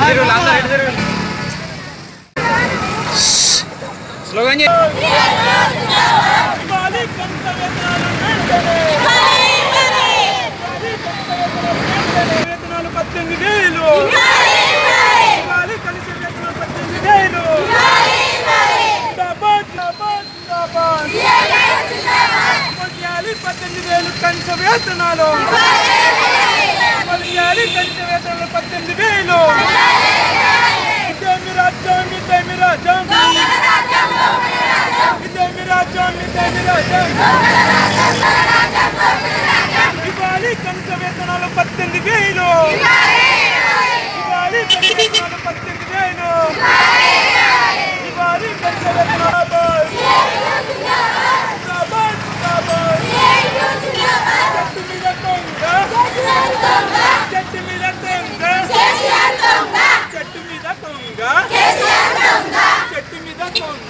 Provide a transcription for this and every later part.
Slogan వేతనాలు పద్దెనిమిది వేలు ఇవ్వాలి కలిసి వేతనాలు పద్దెనిమిది వేలు జిందాబాద్, జిందాబాద్, జిందాబాద్. కొనియాలి పద్దెనిమిది వేలు కనీస వేతనాలు కొనియాలి కనీస వేతనాలు పద్దెనిమిది వేలు ఇదేమి రాజ్యం ఇదేమి రాజ్యం ఇదేమి రాజ్యం ఇదేమి రాజ్యం ఇవ్వాలి కనీస వేతనాలు పద్దెనిమిది వేలు ఇవ్వాలి కనీస వేతనాలు పద్దెనిమిది వేలు ఇవ్వాలి కనీస వేతనాలు జిందాబాద్, జిందాబాద్. చెట్టు మీద దొంగ చెట్టు మీద దొంగ చెట్టు మీద దొంగ చెట్టు మీద దొంగ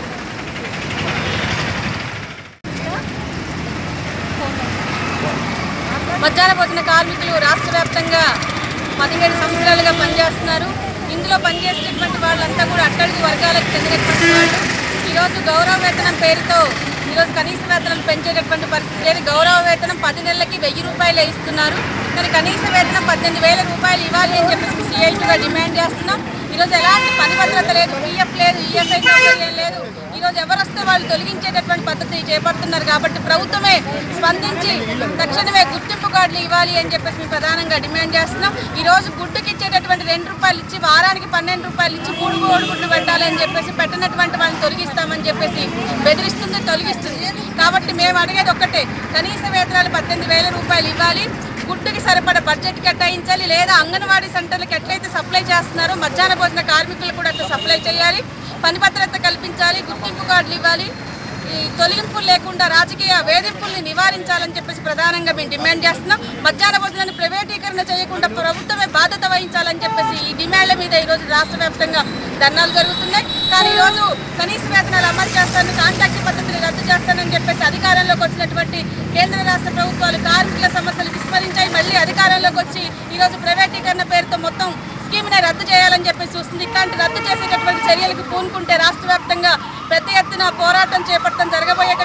మధ్యాహ్న భోజన కార్మికులు రాష్ట్ర వ్యాప్తంగా పదిహేడు సంవత్సరాలుగా పనిచేస్తున్నారు ఇందులో పనిచేసేటువంటి వాళ్ళంతా కూడా అట్టడుగు వర్గాలకు చెందినటువంటి వాళ్ళు ఈరోజు గౌరవ వేతనం పేరుతో ఈరోజు కనీస వేతనం పెంచేటటువంటి పరిస్థితి లేదు గౌరవ వేతనం పది నెలలకి వెయ్యి రూపాయలే ఇస్తున్నారు కానీ కనీస వేతనం పద్దెనిమిది వేల రూపాయలు ఇవ్వాలి అని చెప్పేసి సిఐటిగా డిమాండ్ చేస్తున్నాం ఈరోజు ఎలాంటి పని భద్రత లేదు పిఎఫ్ లేదు ఈఎస్ఐ సౌకర్యం లేదు ఈరోజు ఎవరు వస్తే వాళ్ళు తొలగించేటటువంటి పద్ధతి చేపడుతున్నారు కాబట్టి ప్రభుత్వమే స్పందించి తక్షణమే గుర్తింపు కార్డులు ఇవ్వాలి అని చెప్పేసి మేము ప్రధానంగా డిమాండ్ చేస్తున్నాం ఈ రోజు గుడ్డుకి ఇచ్చేటటువంటి రెండు రూపాయలు ఇచ్చి వారానికి పన్నెండు రూపాయలు ఇచ్చి మూడు మూడు గుడ్లు పెట్టాలి అని చెప్పేసి పెట్టినటువంటి వాళ్ళని తొలగిస్తామని చెప్పేసి బెదిరిస్తుంది తొలగిస్తుంది కాబట్టి మేము అడిగేది ఒక్కటే కనీస వేతనాలు పద్దెనిమిది వేల రూపాయలు ఇవ్వాలి గుడ్డుకి సరిపడ బడ్జెట్ కేటాయించాలి లేదా అంగన్వాడీ సెంటర్లకు ఎట్లయితే సప్లై చేస్తున్నారో మధ్యాహ్న భోజన కార్మికులు కూడా అట్లా సప్లై చేయాలి పని భద్రత కల్పించాలి గుర్తింపు కార్డులు ఇవ్వాలి ఈ తొలగింపులు లేకుండా రాజకీయ వేధింపుల్ని నివారించాలని చెప్పేసి ప్రధానంగా మేము డిమాండ్ చేస్తున్నాం మధ్యాహ్న భోజనాన్ని ప్రైవేటీకరణ చేయకుండా ప్రభుత్వమే బాధ్యత వహించాలని చెప్పేసి ఈ డిమాండ్ల మీద ఈరోజు రాష్ట్ర వ్యాప్తంగా ధర్నాలు జరుగుతున్నాయి కానీ ఈరోజు కనీస వేతనాలు అమలు చేస్తాను కాంట్రాక్ట్ పద్ధతిని రద్దు చేస్తానని చెప్పేసి అధికారంలోకి వచ్చినటువంటి కేంద్ర రాష్ట్ర ప్రభుత్వాలు కార్మికుల సమస్యలు విస్మరించాయి మళ్ళీ అధికారంలోకి వచ్చి ఈరోజు ప్రైవేటీకరణ పేరుతో మొత్తం స్కీమ్ని రద్దు చేయాలని చెప్పేసి చూస్తుంది ఇట్లాంటి రద్దు చేసేటటువంటి చర్యలకు పూనుకుంటే రాష్ట్ర వ్యాప్తంగా పెద్ద ఎత్తున పోరాటం చేపట్టడం జరగబోయే